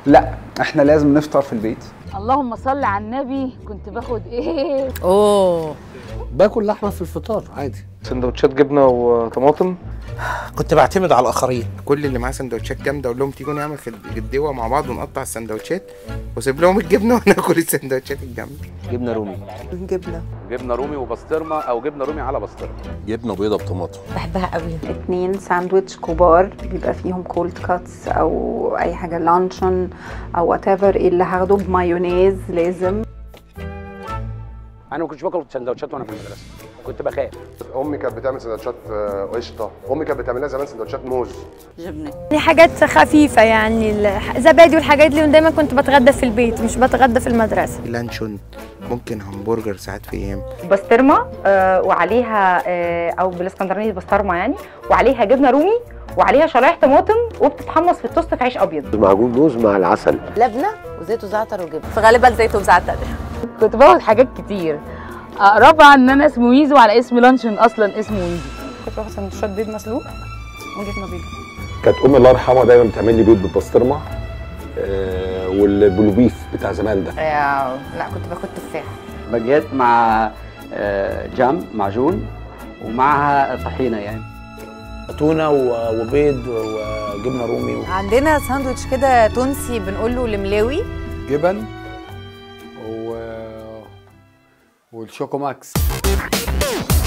لا احنا لازم نفطر في البيت اللهم صل على النبي كنت باخد ايه اوه باكل لحمه في الفطار عادي سندوتشات جبنه وطماطم كنت بعتمد على الاخرين كل اللي معاه سندوتشات جامده اقول لهم تيجوا نعمل في الجدوه مع بعض ونقطع السندوتشات واسيب لهم الجبنه وناكل السندوتشات الجامده جبنه رومي جبنه جبنه رومي وبسطرمه او جبنه رومي على بسطرمه جبنه بيضه بطماطم بحبها قوي اتنين ساندويتش كبار بيبقى فيهم كولد كاتس او اي حاجه لانشون او وات ايفر اللي هاخده بمايونيز لازم انا ما كنتش باكل سندوتشات وانا في المدرسه كنت بخاف امي كانت بتعمل سندوتشات آه، قشطه امي كانت بتعمل لنا زمان سندوتشات موز جبنه يعني حاجات خفيفة يعني الزبادي والحاجات دي دايما كنت بتغدى في البيت مش بتغدى في المدرسة لانشون ممكن همبرجر ساعات في ايام بسطرمه آه، وعليها آه، او بالاسكندراني بسطرمه يعني وعليها جبنه رومي وعليها شرايح طماطم وبتتحمص في التوست في عيش ابيض معجون موز مع العسل لبنة وزيت وزعتر وجبنة فغالبا زيت وزعتر كنت باخد حاجات كتير اقربها ان انا اسمه ويزو على اسم لانشون اصلا اسمه ويزو كنت باخد سندوتشات بيض مسلوق وجبنه بيضاء كانت امي الله يرحمها دايما بتعمل لي بيض بالبسطرمه آه والبلوبيف بتاع زمان ده لا كنت باخد تفاح باجيت مع آه، جام معجون ومعها طحينه يعني تونه وبيض وجبنه رومي عندنا ساندوتش كده تونسي بنقول له الملاوي جبن و والشوكو ماكس